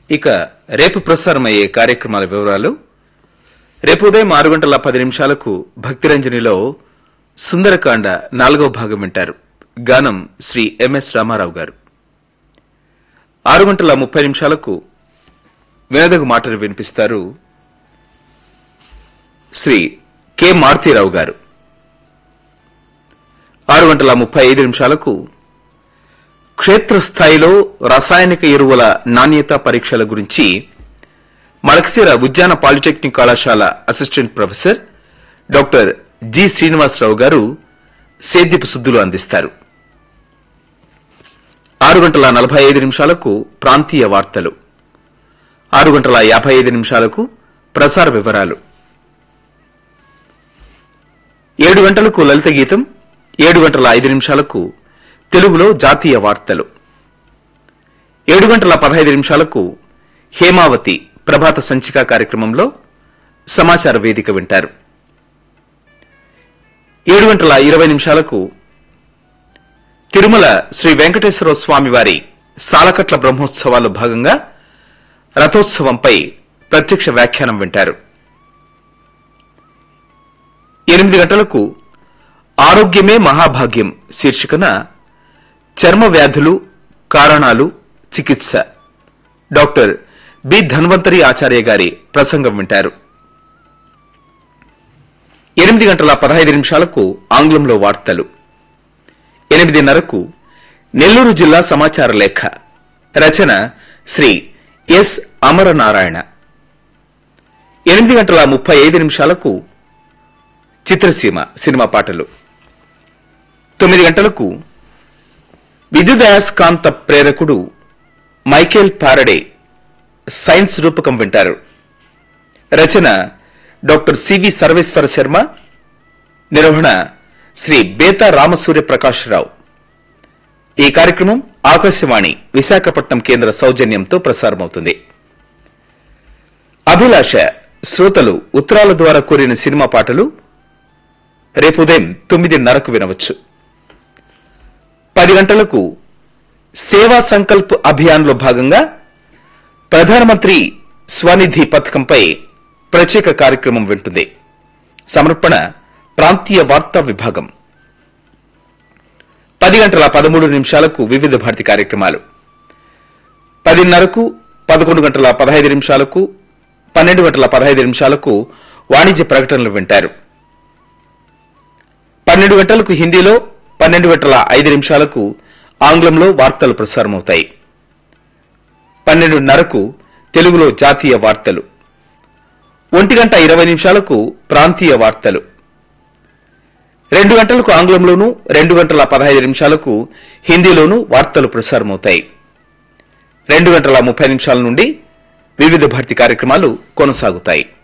ఇక రేపు ప్రసారమయ్యే కార్యక్రమాల వివరాలు రేపు ఉదయం ఆరు గంటల పది నిమిషాలకు భక్తిరంజనిలో సుందరకాండ నాలుగో భాగం వింటారు గానం శ్రీ ఎంఎస్ రామారావు గారు ఆరు గంటల ముప్పై నిమిషాలకు వినదగు మాటలు వినిపిస్తారు శ్రీ కె మారుతీరావు గారు ఆరు గంటల ముప్పై ఐదు నిమిషాలకు క్షేత్రస్థాయిలో రసాయనిక ఎరువుల నాణ్యత పరీక్షల గురించి మడకశిర ఉద్యాన పాలిటెక్నిక్ కళాశాల assistant professor doctor G Srinivasa Rao garu సేద్యపు సుద్దులు అందిస్తారు ఆరు గంటల నలభై ఐదు నిమిషాలకు ప్రాంతీయ వార్తలు ఆరు గంటల యాభై ఐదు నిమిషాలకు ప్రసార వివరాలు ఏడు గంటలకు లలిత గీతం ఏడు గంటల ఐదు నిమిషాలకు తెలుగులో జాతీయ వార్తలు ఏడు గంటల పదహైదు నిమిషాలకు హేమావతి ప్రభాత సంచిక కార్యక్రమంలో సమాచార వేదిక వింటారు ఏడు గంటల ఇరవై నిమిషాలకు తిరుమల శ్రీ వెంకటేశ్వర స్వామి వారి సాలకట్ల బ్రహ్మోత్సవాల్లో భాగంగా రథోత్సవంపై ప్రత్యక్ష వ్యాఖ్యానం వింటారు ఎనిమిది గంటలకు ఆరోగ్యమే మహాభాగ్యం శీర్షికన చర్మ వ్యాధులు కారణాలు చికిత్స డాక్టర్ బి ధన్వంతరి ఆచార్య గారి ప్రసంగం వింటారు ఎనిమిది గంటల పదహైదు నిమిషాలకు ఆంగ్లంలో వార్తలు ఎనిమిదిన్నరకు నెల్లూరు జిల్లా సమాచార లేఖ రచన శ్రీ ఎస్ అమరనారాయణ ఎనిమిది గంటల ముప్పై ఐదు నిమిషాలకు చిత్రసీమ సినిమా పాటలు తొమ్మిది గంటలకు విద్యుదయస్కాంత ప్రేరకుడు మైకేల్ పారడే సైన్స్ రూపకం వింటారు రచన డాక్టర్ సివి సర్వేశ్వర శర్మ నిర్వహణ శ్రీ బేతా రామసూర్య ప్రకాశ్రావు ఈ కార్యక్రమం ఆకాశవాణి విశాఖపట్నం కేంద్ర సౌజన్యంతో ప్రసారమవుతుంది అభిలాష శ్రోతలు ఉత్తరాల ద్వారా కోరిన సినిమా పాటలు రేపు ఉదయం తొమ్మిదిన్నరకు వినవచ్చు పది గంటలకు సేవా సంకల్ప్ అభియాన్లో భాగంగా ప్రధానమంత్రి స్వనిధి పథకంపై ప్రత్యేక కార్యక్రమం వింటుంది సమర్పణ ప్రాంతీయ వార్తా విభాగం పది గంటల పదమూడు నిమిషాలకు వివిధ భారతి కార్యక్రమాలు పదిన్నరకు పదకొండు గంటల పదహైదు నిమిషాలకు పన్నెండు గంటల పదహైదు నిమిషాలకు వాణిజ్య ప్రకటనలు వింటారు పన్నెండు గంటలకు హిందీలో పన్నెండు గంటల ఐదు నిమిషాలకు ఆంగ్లంలో వార్తలు ప్రసారమవుతాయి పన్నెండున్నరకు తెలుగులో జాతీయ వార్తలు ఒంటి గంట ఇరవై నిమిషాలకు ప్రాంతీయ వార్తలు రెండు గంటలకు ఆంగ్లంలోనూ రెండు గంటల పదహైదు నిమిషాలకు హిందీలోనూ వార్తలు ప్రసారమవుతాయి రెండు గంటల ముప్పై నిమిషాల నుండి వివిధ భర్తీ కార్యక్రమాలు కొనసాగుతాయి